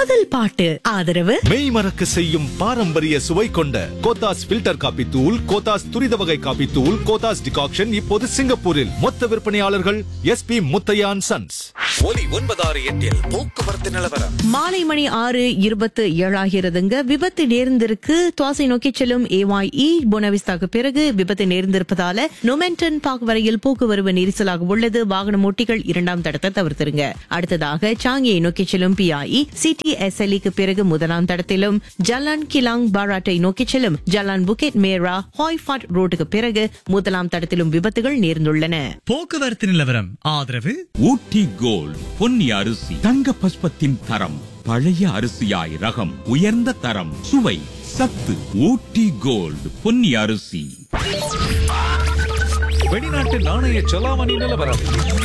முதல் பாட்டு ஆதரவு மெய் மறக்க செய்யும் பாரம்பரிய சுவை கொண்ட கோத்தாஸ் ஃபில்டர் காபி தூள் கோத்தாஸ் துரித வகை காபி தூள் கோத்தாஸ் டிகாக்ஷன் இப்போது சிங்கப்பூரில் மொத்த விற்பனையாளர்கள் எஸ்பி முத்தையான் சன்ஸ் ஒலி ஒன்பதாறு எட்டில் போக்குவரத்து நிலவரம் மாலை மணி ஆறு இருபத்து ஏழாகிறதுங்க விபத்து நேர்ந்திருக்கு துவாசை நோக்கி செல்லும் ஏவாய்இ போனவிஸ்தாக்கு பிறகு விபத்து நேர்ந்திருப்பதால நொமெண்டன் பார்க் வரையில் போக்குவரவு நெரிசலாக உள்ளது வாகன ஓட்டிகள் இரண்டாம் தடத்தை தவிர்த்திருங்க அடுத்ததாக சாங்கியை நோக்கி செல்லும் பிஐஇ சிடி எஸ்எல்இக்கு பிறகு முதலாம் தடத்திலும் ஜலான் கிலாங் பாராட்டை நோக்கி செல்லும் ஜலான் புக்கெட் மேரா ஹாய்ஃபாட் ரோட்டுக்கு பிறகு முதலாம் தடத்திலும் விபத்துகள் நேர்ந்துள்ளன போக்குவரத்து நிலவரம் ஆதரவு ஊட்டி கோல்ட் பொன்னி அரிசி தங்க பஸ்பத்தின் தரம் பழைய அரிசியாய் ரகம் உயர்ந்த தரம் சுவை சத்து ஊட்டி கோல்ட் பொன்னி அரிசி வெளிநாட்டு நாணய செலாவணி நிலவரம்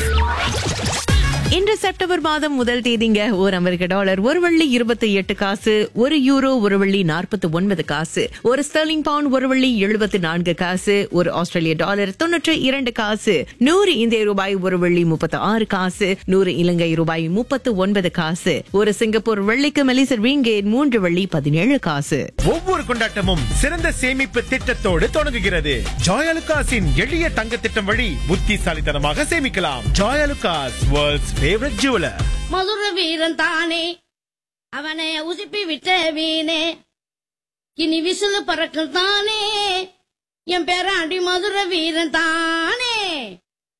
இன்று செப்டம்பர் மாதம் முதல் தேதிங்க ஒரு அமெரிக்க டாலர் ஒரு வள்ளி இருபத்தி எட்டு காசு ஒரு யூரோ ஒரு வள்ளி நாற்பத்தி ஒன்பது காசு ஒரு ஸ்டெர்லிங் பவுண்ட் ஒரு வள்ளி எழுபத்தி நான்கு காசு ஒரு ஆஸ்திரேலிய டாலர் தொன்னூற்றி இரண்டு காசு நூறு இந்திய ரூபாய் ஒரு வள்ளி முப்பத்தி ஆறு காசு நூறு இலங்கை ரூபாய் முப்பத்து ஒன்பது காசு ஒரு சிங்கப்பூர் வெள்ளிக்கு மெலிசர் ரிங்கேட் மூன்று வள்ளி பதினேழு காசு ஒவ்வொரு கொண்டாட்டமும் சிறந்த சேமிப்பு திட்டத்தோடு தொடங்குகிறது ஜாயலுகாஸின் எளிய தங்க திட்டம் வழி புத்திசாலித்தனமாக சேமிக்கலாம் Joyalukkas world's favourite jeweller Madura Veeran தானே அவனை உசுப்பி விட்ட வீணே இனி விசிலு பறக்கும் தானே என் பேராண்டி மதுர வீரன் தானே